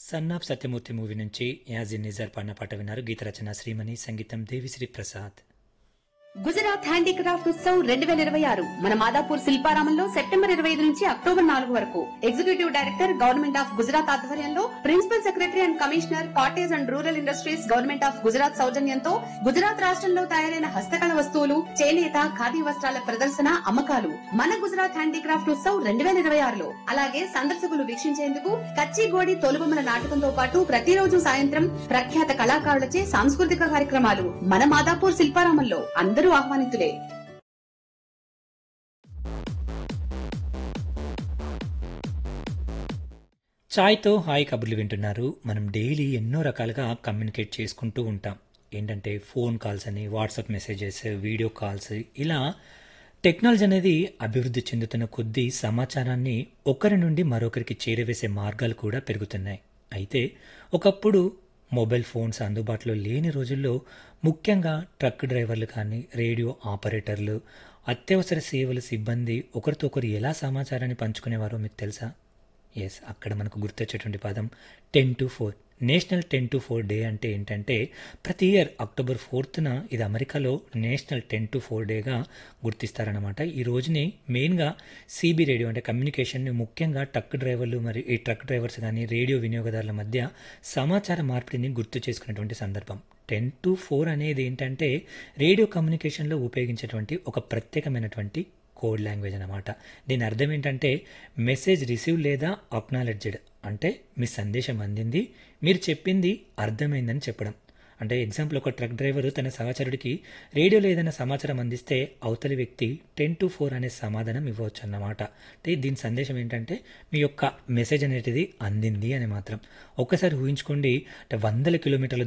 son of Satyamurthy movie నుంచి యాజిన్ నిజార్ పాడిన పాట విన్నారు గీత రచన శ్రీమణి సంగీతం దేవిశ్రీ ప్రసాద్ గుజరాత్ హ్యాండీక్రాఫ్ట్ ఉత్సవ్ రెండు వేల ఇరవై ఆరు మన మాదాపూర్ శిల్పారామంలో సెప్టెంబర్ ఇరవై ఐదు నుంచి అక్టోబర్ నాలుగు వరకు executive director government of Gujarat ఆధ్వర్యంలో principal secretary and commissioner cottage and rural industries government of Gujarat సౌజన్యంతో గుజరాత్ రాష్ట్రంలో తయారైన హస్తకళ వస్తువులు చేనేత ఖాదీ వస్త్రాల ప్రదర్శన అమ్మకాలు మన గుజరాత్ హ్యాండీక్రాఫ్ట్ ఉత్సవ్ రెండు వేల ఇరవై ఆరులో అలాగే సందర్శకులు వీక్షించేందుకు కచ్చిగోడి తోలుబొమ్మల నాటకంతో పాటు ప్రతిరోజు సాయంత్రం ప్రఖ్యాత కళాకారులచే సాంస్కృతిక కార్యక్రమాలు మన మాదాపూర్ శిల్పారామంలో అందరూ ఆహ్వానితులే చాయ్తో హాయ్ కబుర్లు వింటున్నారు మనం డైలీ ఎన్నో రకాలుగా కమ్యూనికేట్ చేసుకుంటూ ఉంటాం ఏంటంటే ఫోన్ కాల్స్ అని వాట్సాప్ మెసేజెస్ వీడియో కాల్స్ ఇలా టెక్నాలజీ అనేది అభివృద్ధి చెందుతున్న కొద్దీ సమాచారాన్ని ఒకరి నుండి మరొకరికి చేరవేసే మార్గాలు కూడా పెరుగుతున్నాయి అయితే ఒకప్పుడు మొబైల్ ఫోన్స్ అందుబాటులో లేని రోజుల్లో ముఖ్యంగా ట్రక్ డ్రైవర్లు కానీ రేడియో ఆపరేటర్లు అత్యవసర సేవల సిబ్బంది ఒకరితో ఒకరు ఎలా సమాచారాన్ని పంచుకునేవారో మీకు తెలుసా ఎస్ అక్కడ మనకు గుర్తొచ్చేటువంటి పదం ten two four national ten two four day అంటే ఏంటంటే ప్రతి ఇయర్ అక్టోబర్ ఫోర్త్న ఇది అమెరికాలో నేషనల్ టెన్ టు ఫోర్ డేగా గుర్తిస్తారనమాట ఈ రోజుని మెయిన్గా సిబి రేడియో అంటే కమ్యూనికేషన్ని ముఖ్యంగా ట్రక్ డ్రైవర్లు మరి ఈ ట్రక్ డ్రైవర్స్ కానీ రేడియో వినియోగదారుల మధ్య సమాచార మార్పిడిని గుర్తు చేసుకునేటువంటి సందర్భం టెన్ టు ఫోర్ అనేది ఏంటంటే రేడియో కమ్యూనికేషన్లో ఉపయోగించేటువంటి ఒక ప్రత్యేకమైనటువంటి కోడ్ లాంగ్వేజ్ అనమాట దీని అర్థం ఏంటంటే మెసేజ్ రిసీవ్ లేదా అక్నాలెడ్జ్డ్ అంటే మీ సందేశం అందింది మీరు చెప్పింది అర్థమైందని చెప్పడం అంటే ఎగ్జాంపుల్ ఒక ట్రక్ డ్రైవర్ తన సహచరుడికి రేడియోలో ఏదైనా సమాచారం అందిస్తే అవతలి వ్యక్తి టెన్ టు ఫోర్ అనే సమాధానం ఇవ్వచ్చు అన్నమాట అంటే దీని సందేశం ఏంటంటే మీ యొక్క మెసేజ్ అనేటిది అందింది అని మాత్రం ఒక్కసారి ఊహించుకోండి అంటే వందల కిలోమీటర్ల